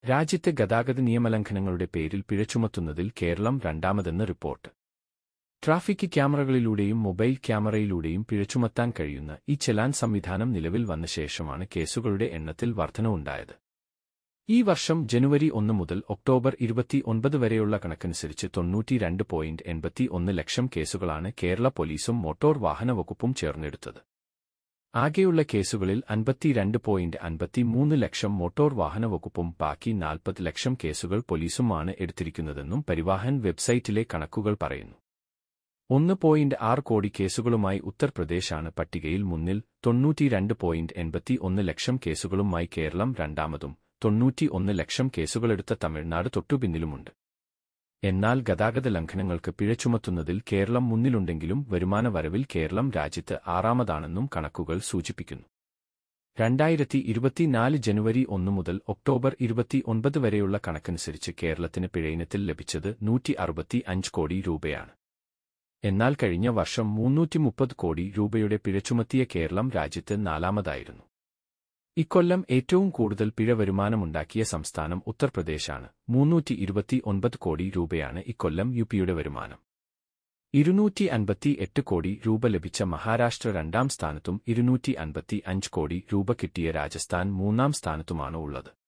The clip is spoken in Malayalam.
രാജ്യത്തെ ഗതാഗത നിയമലംഘനങ്ങളുടെ പേരിൽ പിഴ ചുമത്തുന്നതിൽ കേരളം രണ്ടാമതെന്ന് റിപ്പോർട്ട് ട്രാഫിക് ക്യാമറകളിലൂടെയും മൊബൈൽ ക്യാമറയിലൂടെയും പിഴ ചുമത്താൻ കഴിയുന്ന ഈ ചെലാൻ സംവിധാനം നിലവിൽ വന്ന ശേഷമാണ് കേസുകളുടെ എണ്ണത്തിൽ വർധനവുണ്ടായത് ഈ വർഷം ജനുവരി ഒന്ന് മുതൽ ഒക്ടോബർ ഇരുപത്തി ഒൻപത് വരെയുള്ള കണക്കനുസരിച്ച് തൊണ്ണൂറ്റിരണ്ട് പോയിന്റ് എൺപത്തി ഒന്ന് ലക്ഷം കേസുകളാണ് കേരള പോലീസും മോട്ടോർ വാഹന വകുപ്പും ചേർന്നെടുത്തത് ആകെയുള്ള കേസുകളിൽ അൻപത്തിരണ്ട് പോയിന്റ് അൻപത്തിമൂന്ന് ലക്ഷം മോട്ടോർ വാഹന വകുപ്പും ബാക്കി നാൽപ്പത് ലക്ഷം കേസുകൾ പോലീസുമാണ് എടുത്തിരിക്കുന്നതെന്നും പരിവാഹൻ വെബ്സൈറ്റിലെ കണക്കുകൾ പറയുന്നു ഒന്ന് പോയിന്റ് ആറ് കോടി കേസുകളുമായി ഉത്തർപ്രദേശാണ് പട്ടികയിൽ മുന്നിൽ തൊണ്ണൂറ്റിരണ്ട് പോയിന്റ് എൺപത്തി ഒന്ന് ലക്ഷം കേസുകളുമായി കേരളം രണ്ടാമതും തൊണ്ണൂറ്റി ഒന്ന് ലക്ഷം കേസുകളെടുത്ത തമിഴ്നാട് തൊട്ടുപിന്നിലുമുണ്ട് എന്നാൽ ഗതാഗത ലംഘനങ്ങൾക്ക് പിഴ ചുമത്തുന്നതിൽ കേരളം മുന്നിലുണ്ടെങ്കിലും വരുമാന വരവിൽ കേരളം രാജ്യത്ത് ആറാമതാണെന്നും കണക്കുകൾ സൂചിപ്പിക്കുന്നു രണ്ടായിരത്തി ഇരുപത്തിനാല് ജനുവരി ഒന്ന് മുതൽ ഒക്ടോബർ ഇരുപത്തി ഒൻപത് വരെയുള്ള കണക്കനുസരിച്ച് കേരളത്തിന് പിഴയിനത്തിൽ ലഭിച്ചത് നൂറ്റി അറുപത്തി അഞ്ച് കോടി രൂപയാണ് എന്നാൽ കഴിഞ്ഞ വർഷം മുന്നൂറ്റി മുപ്പത് കോടി രൂപയുടെ പിഴ ചുമത്തിയ കേരളം രാജ്യത്ത് നാലാമതായിരുന്നു ഇക്കൊല്ലം ഏറ്റവും കൂടുതൽ പിഴ വരുമാനമുണ്ടാക്കിയ സംസ്ഥാനം ഉത്തർപ്രദേശാണ് മുന്നൂറ്റി ഇരുപത്തി ഒൻപത് കോടി രൂപയാണ് ഇക്കൊല്ലം യുപിയുടെ വരുമാനം ഇരുന്നൂറ്റി അൻപത്തി എട്ട് കോടി രൂപ ലഭിച്ച മഹാരാഷ്ട്ര രണ്ടാം സ്ഥാനത്തും ഇരുന്നൂറ്റി അൻപത്തി അഞ്ച് കോടി രൂപ കിട്ടിയ രാജസ്ഥാൻ മൂന്നാം സ്ഥാനത്തുമാണ് ഉള്ളത്